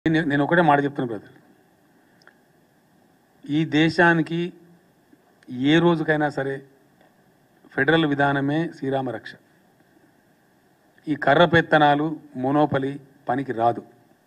నేను నేను ఒకటే మాట చెప్తున్నా బ్రదర్ ఈ దేశానికి ఏ రోజుకైనా సరే ఫెడరల్ విధానమే శ్రీరామ రక్ష ఈ కర్ర పెత్తనాలు మోనోపలి పనికి రాదు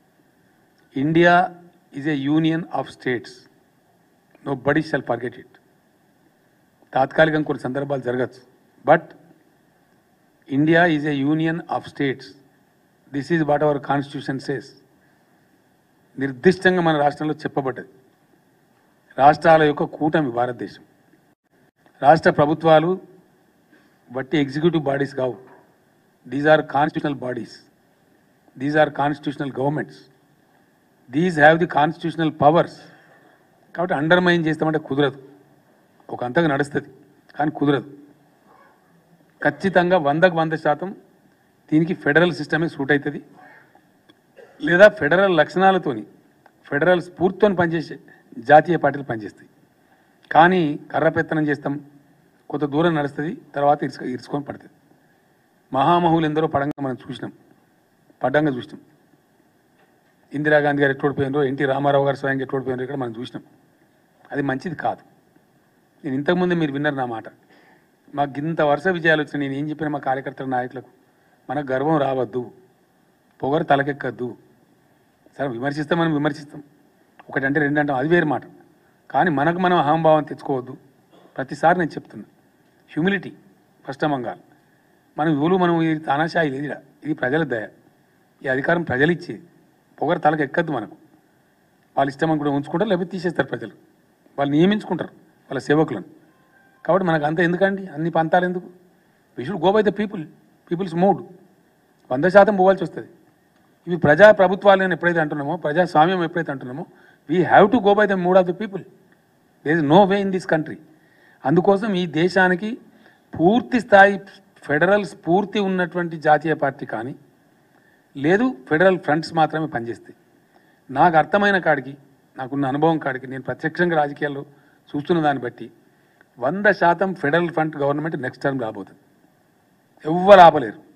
India is a union of states nobody shall forget it తాత్కాలికంగా కొన్ని సందర్భాలు జరగచ్చు but India is a union of states this is what our constitution says నిర్దిష్టంగా మన రాష్ట్రంలో చెప్పబడ్డది రాష్ట్రాల యొక్క కూటమి భారతదేశం రాష్ట్ర ప్రభుత్వాలు బట్టి ఎగ్జిక్యూటివ్ బాడీస్ కావు these are constitutional bodies these are constitutional governments these have the constitutional powers కాబట్టి అండర్మైన్ చేస్తామంటే కుదరదు ఒక అంతగా నడుస్తుంది కానీ కుదరదు ఖచ్చితంగా వందకు వంద శాతం దీనికి ఫెడరల్ సిస్టమే సూట్ అవుతుంది లేదా ఫెడరల్ లక్షణాలతోని ఫెడరల్ స్ఫూర్తితో పనిచేసే జాతీయ పార్టీలు పనిచేస్తాయి కానీ కర్ర పెత్తనం చేస్తాం కొంత దూరం నడుస్తుంది తర్వాత ఇరుచుక ఇరుచుకొని పడుతుంది మహామహులు ఎందరో పడంగా మనం చూసినాం పడ్డంగా చూసినాం ఇందిరాగాంధీ గారు ఎట్టోడిపోయినారో ఎన్టీ రామారావు గారు స్వయంగా ఎట్టోడిపోయినారో ఇక్కడ మనం చూసినాం అది మంచిది కాదు నేను ఇంతకుముందు మీరు విన్నారు నా మాట మాకు ఇంత వరుస విజయాలు వచ్చినాయి నేను ఏం చెప్పిన మా కార్యకర్తల నాయకులకు మనకు గర్వం రావద్దు పొగరు తలకెక్కద్దు సరే విమర్శిస్తాం మనం విమర్శిస్తాం ఒకటంటే రెండు అంటాం అది వేరే మాట కానీ మనకు మనం అహంభావం తెచ్చుకోవద్దు ప్రతిసారి నేను చెప్తున్నా హ్యూమిలిటీ ఫస్ట్ అమంగాల్ మనం ఇవులు మనం ఇది తానాశాయి లేదు ఈడ. ఇది ప్రజల దయ ఈ అధికారం ప్రజలు ఇచ్చేది పొగరు తలకు ఎక్కద్దు మనకు వాళ్ళ ఇష్టం అనుకుంటే ఉంచుకుంటారు లేకపోతే తీసేస్తారు ప్రజలు వాళ్ళు నియమించుకుంటారు వాళ్ళ సేవకులను కాబట్టి మనకు అంత ఎందుకండి అన్ని పంతాలు ఎందుకు we should go by the people people's mood వంద శాతం పోవాల్సి వస్తుంది ఇవి ప్రజా ప్రభుత్వాలను ఎప్పుడైతే అంటున్నామో ప్రజాస్వామ్యం ఎప్పుడైతే అంటున్నామో we have to go by the mood of the people there is no way in this country అందుకోసం ఈ దేశానికి పూర్తి స్థాయి ఫెడరల్ స్ఫూర్తి ఉన్నటువంటి జాతీయ పార్టీ కానీ లేదు ఫెడరల్ ఫ్రంట్స్ మాత్రమే పనిచేస్తాయి నాకు అర్థమైన కాడికి నాకున్న అనుభవం కాడికి నేను ప్రత్యక్షంగా రాజకీయాల్లో చూస్తున్న దాన్ని బట్టి వంద శాతం federal front government next term రాబోతుంది ఎవ్వరు ఆపలేరు